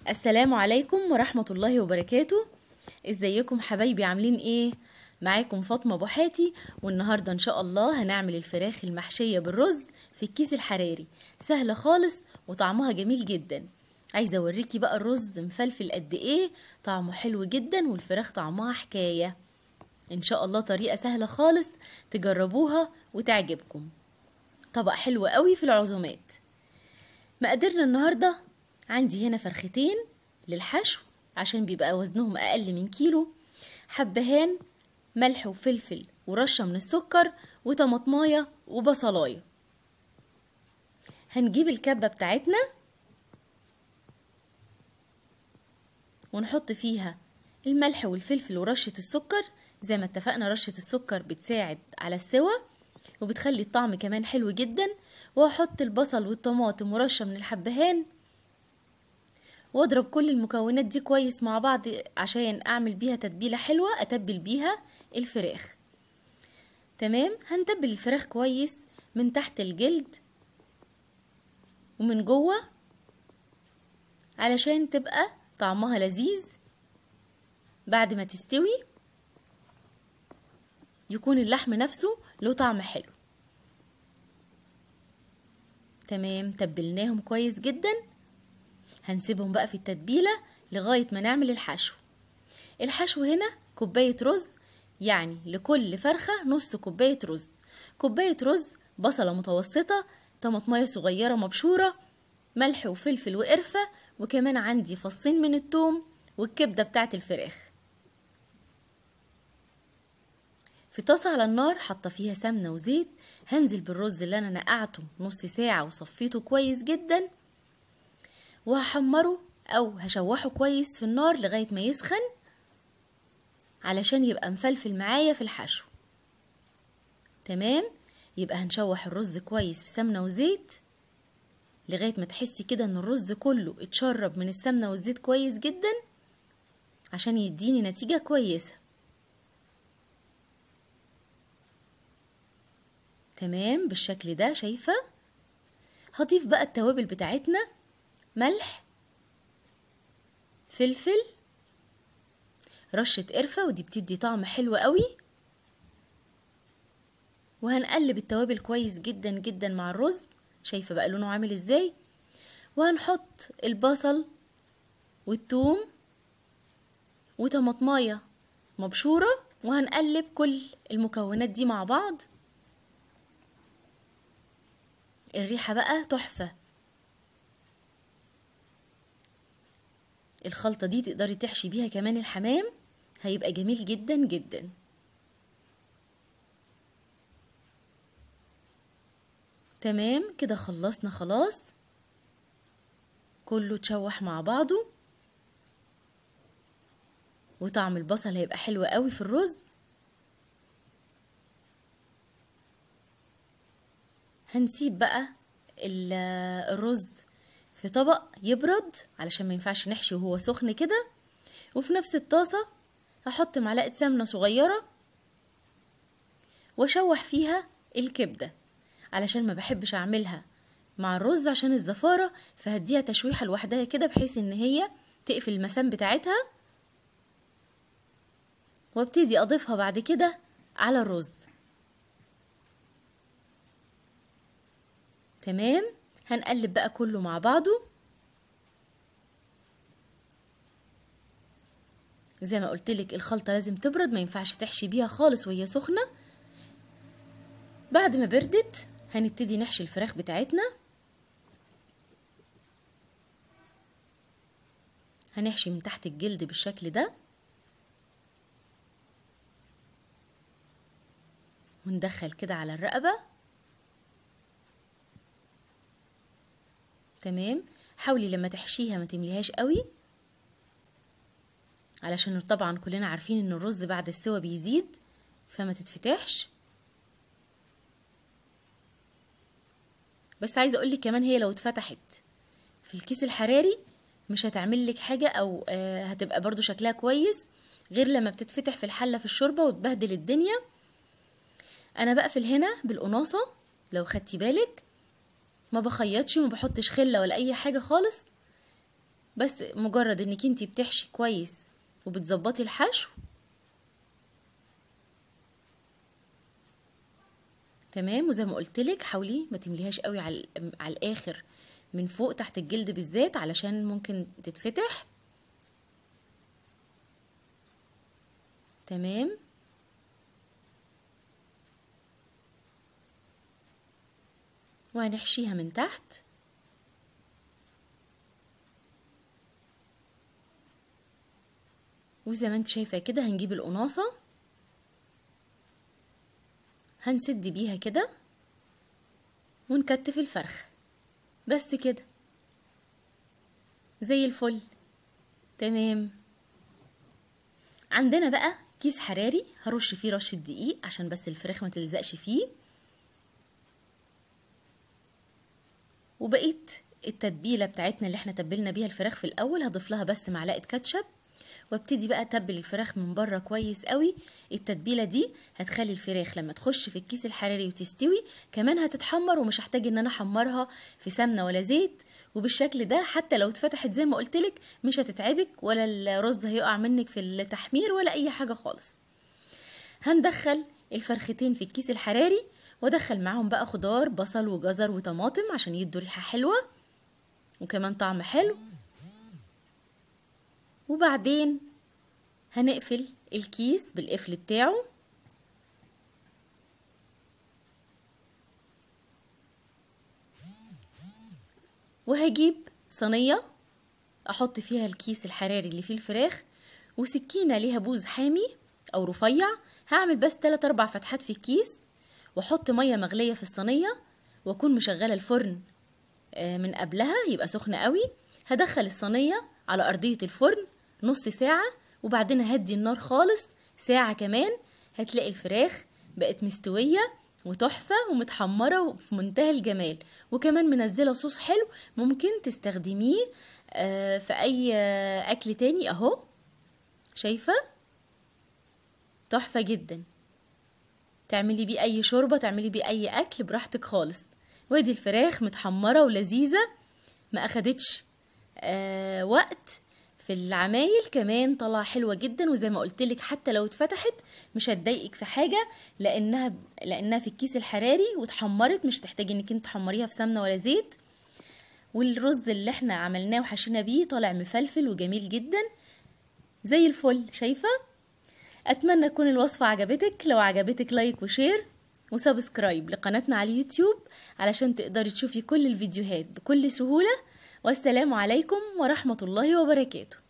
السلام عليكم ورحمة الله وبركاته ازيكم حبايبي عاملين ايه معاكم فاطمة بوحاتي والنهاردة ان شاء الله هنعمل الفراخ المحشية بالرز في الكيس الحراري سهلة خالص وطعمها جميل جدا عايزة اوريكي بقى الرز مفلفل قد ايه طعمه حلو جدا والفراخ طعمها حكاية ان شاء الله طريقة سهلة خالص تجربوها وتعجبكم طبق حلو قوي في العزومات مقاديرنا النهاردة عندي هنا فرختين للحشو عشان بيبقى وزنهم أقل من كيلو حبهان ملح وفلفل ورشة من السكر وطماطماية وبصلاية هنجيب الكبة بتاعتنا ونحط فيها الملح والفلفل ورشة السكر زي ما اتفقنا رشة السكر بتساعد على السوى وبتخلي الطعم كمان حلو جدا وهحط البصل والطماطم ورشة من الحبهان واضرب كل المكونات دي كويس مع بعض عشان اعمل بيها تتبيلة حلوة اتبل بيها الفراخ تمام هنتبل الفراخ كويس من تحت الجلد ومن جوه علشان تبقى طعمها لذيذ بعد ما تستوي يكون اللحم نفسه له طعم حلو تمام تبلناهم كويس جدا هنسيبهم بقى في التتبيلة لغاية ما نعمل الحشو الحشو هنا كوباية رز يعني لكل فرخة نص كوباية رز كوباية رز بصلة متوسطة طماطمية صغيرة مبشورة ملح وفلفل وقرفة وكمان عندي فصين من التوم والكبدة بتاعت الفراخ في طاسة على النار حاطة فيها سمنة وزيت هنزل بالرز اللي أنا نقعته نص ساعة وصفيته كويس جدا وهحمره أو هشوحه كويس في النار لغاية ما يسخن علشان يبقى مفلفل معايا في الحشو تمام يبقى هنشوح الرز كويس في سمنة وزيت لغاية ما تحسي كده ان الرز كله اتشرب من السمنة والزيت كويس جدا عشان يديني نتيجة كويسة تمام بالشكل ده شايفة هضيف بقى التوابل بتاعتنا ملح فلفل رشة قرفة ودي بتدي طعم حلو قوي وهنقلب التوابل كويس جدا جدا مع الرز شايفة بقى لونه عامل ازاي وهنحط البصل والثوم وطماطمايه مبشورة وهنقلب كل المكونات دي مع بعض الريحة بقى تحفة الخلطة دي تقدري تحشي بيها كمان الحمام هيبقى جميل جدا جدا تمام كده خلصنا خلاص كله اتشوح مع بعضه وطعم البصل هيبقى حلو قوي في الرز هنسيب بقى الرز في طبق يبرد علشان ما ينفعش نحشي وهو سخن كده وفي نفس الطاسة هحط معلقة سمنة صغيرة واشوح فيها الكبدة علشان ما بحبش اعملها مع الرز عشان الزفارة فهديها تشويحة لوحدها كده بحيث ان هي تقفل المسام بتاعتها وابتدي اضيفها بعد كده على الرز تمام هنقلب بقى كله مع بعضه زي ما قلتلك الخلطة لازم تبرد ما ينفعش تحشي بيها خالص وهي سخنة بعد ما بردت هنبتدي نحشي الفراخ بتاعتنا هنحشي من تحت الجلد بالشكل ده وندخل كده على الرقبه تمام حاولي لما تحشيها ما تمليهاش قوي علشان طبعا كلنا عارفين ان الرز بعد السوا بيزيد فما تتفتحش بس عايزه اقولك كمان هي لو اتفتحت في الكيس الحراري مش هتعمل لك حاجه او آه هتبقى برضو شكلها كويس غير لما بتتفتح في الحله في الشوربه وتبهدل الدنيا انا بقفل هنا بالقناصه لو خدتي بالك ما بخيطش وما بحطش خله ولا اي حاجه خالص بس مجرد انك انتي بتحشي كويس وبتظبطي الحشو تمام وزي ما قلت لك حاولي ما تمليهاش قوي على على الاخر من فوق تحت الجلد بالذات علشان ممكن تتفتح تمام وهنحشيها من تحت وزي ما انت شايفة كده هنجيب القناصة هنسد بيها كده ونكتف الفرخة بس كده زي الفل تمام عندنا بقى كيس حراري هرش فيه رشة دقيق عشان بس الفراخ ما تلزقش فيه وبقيت التتبيلة بتاعتنا اللي احنا تبلنا بيها الفراخ في الأول هضيف لها بس معلقة كاتشب وابتدي بقى اتبل الفراخ من بره كويس قوي التتبيله دي هتخلي الفراخ لما تخش في الكيس الحراري وتستوي كمان هتتحمر ومش هحتاج ان انا احمرها في سمنه ولا زيت وبالشكل ده حتى لو اتفتحت زي ما قلتلك مش هتتعبك ولا الرز هيقع منك في التحمير ولا اي حاجه خالص هندخل الفرختين في الكيس الحراري وادخل معاهم بقى خضار بصل وجزر وطماطم عشان يدوا ريحه حلوه وكمان طعم حلو وبعدين هنقفل الكيس بالقفل بتاعه وهجيب صينية احط فيها الكيس الحراري اللي فيه الفراخ وسكينة ليها بوز حامي او رفيع هعمل بس 3 4 فتحات في الكيس واحط مية مغلية في الصينية واكون مشغلة الفرن من قبلها يبقى سخنة قوي هدخل الصينية على أرضية الفرن نص ساعة وبعدين هدي النار خالص ساعة كمان هتلاقي الفراخ بقت مستوية وتحفة ومتحمرة وفي منتهى الجمال وكمان منزلة صوص حلو ممكن تستخدميه في أي أكل تاني أهو شايفة تحفة جدا تعملي بيه أي شوربة تعملي بيه أي أكل براحتك خالص وادي الفراخ متحمرة ولذيذة ما أخدتش آه وقت في العمايل كمان طلع حلوه جدا وزي ما قلت لك حتى لو اتفتحت مش هتضايقك في حاجه لانها لانها في الكيس الحراري واتحمرت مش تحتاجي انك انت تحمريها في سمنه ولا زيت والرز اللي احنا عملناه وحشينا بيه طالع مفلفل وجميل جدا زي الفل شايفه اتمنى تكون الوصفه عجبتك لو عجبتك لايك وشير وسبسكرايب لقناتنا على اليوتيوب علشان تقدري تشوفي كل الفيديوهات بكل سهوله والسلام عليكم ورحمة الله وبركاته